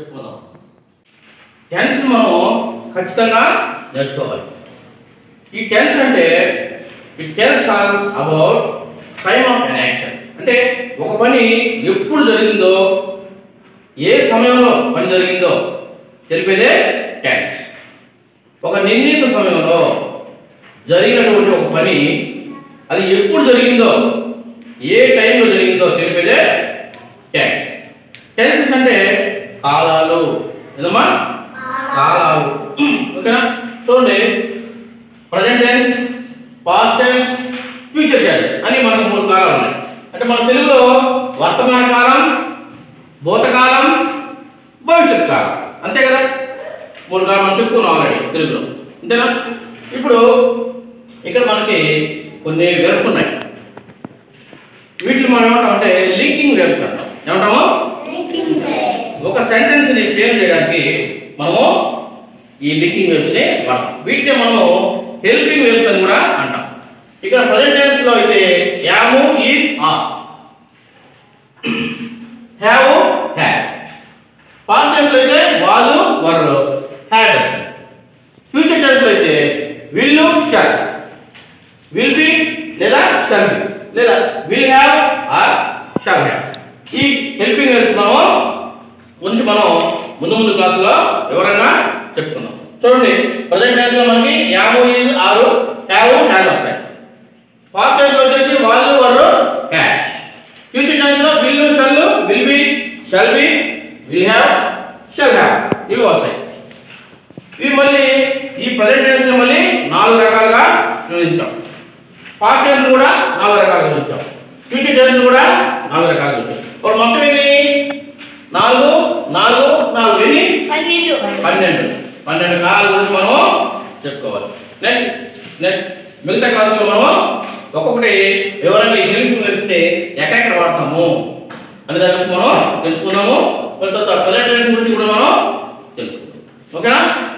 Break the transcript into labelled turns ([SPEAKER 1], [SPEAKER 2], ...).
[SPEAKER 1] చెప్పుకుందాం టెన్స్ మనం ఖచ్చితంగా నేర్చుకోవాలి ఈ టెన్స్ అంటే it tells all about time of an action అంటే ఒక పని ఎప్పుడు జరిగిందో ఏ సమయంలో పని జరిగిందో తెలిపేదే టెన్స్ ఒక నిర్ణీత సమయంలో జరిగినటువంటి ఒక పని అది ఎప్పుడు జరిగిందో ఏ టైంలో జరిగిందో తెలిపేదే టెన్స్ టెన్సెస్ అంటే కాలాలు ఏదమ్మా కాలాలు ఓకేనా చూడండి present tense past tense future tense అని మనకు మూడు కాలాలు ఉన్నాయి అంటే మన తెలుగులో వర్తమాన కాలం భూతకాలం భవిష్యత్ కాలం అంతే కదా మూడు కాలం మనం చెప్పుకున్నాం ఆల్రెడీ తెలుగులో అంతేనా ఇప్పుడు ఇక్కడ మనకి కొన్ని వెర్బ్స్ ఉన్నాయి వీటిని మనం ఏమంటామంటే లింకింగ్ వెర్బ్స్ అంటాం ఏమంటాము ఒక సెంటెన్స్ ని ఫ్రేమ్ చేయడానికి మనము ఈ లింకింగ్ వెబ్స్ ని వాడతాం వీటిని మనము హెల్పింగ్ వెబ్స్ అని కూడా అంటాం ఇక్కడ ప్రజెంట్ టెన్స్ లో అయితే am is are have have past tense లో అయితే వాళ్ళు వర్ హ్యాడ్ ఫ్యూచర్ టెన్స్ లో అయితే విల్ షల్ విల్ బి లేదా షల్ బి లేదా will have or shall have ఈ హెల్పింగ్ వెబ్స్ మనము గురించి మనం ముందు ముందు క్లాసులో వివరంగా చెప్పుకుందాం చూడండి ప్రజెంట్ టెన్స్ లో మనకి am is are have have వస్తాయి పాస్ట్ టెన్స్ లో వచ్చేసి వాళ్ళు వరు హ్యాడ్ ఫ్యూచర్ టెన్స్ లో will shall will be shall be will have shall have ఇవి వస్తాయి ఇవి మళ్ళీ ఈ ప్రజెంట్ టెన్స్ ని మళ్ళీ నాలుగు రకాలుగా విభజించాం పాస్ట్ టెన్స్ కూడా నాలుగు రకాలుగా విభజించాం ఫ్యూచర్ టెన్స్ కూడా నాలుగు రకాలుగా విభజించాం ఇప్పుడు మొత్తం ఎన్ని నాలుగు నాలుగు నాలుగు ఎన్ని
[SPEAKER 2] పన్నెండు
[SPEAKER 1] పన్నెండు పన్నెండు కాలాల గురించి మనం చెప్పుకోవాలి నెక్స్ట్ నెక్స్ట్ మిగతా క్లాసులో మనం ఒక్కొక్కటి వివరంగా ఈ హెల్పింగ్ వెళ్తే ఎక్కడెక్కడ వాడతాము అనే దాని గురించి మనం తెలుసుకుందాము మళ్ళీ తర్వాత ప్రజెంట్ టెన్స్ గురించి కూడా మనం తెలుసుకుందాం ఓకేనా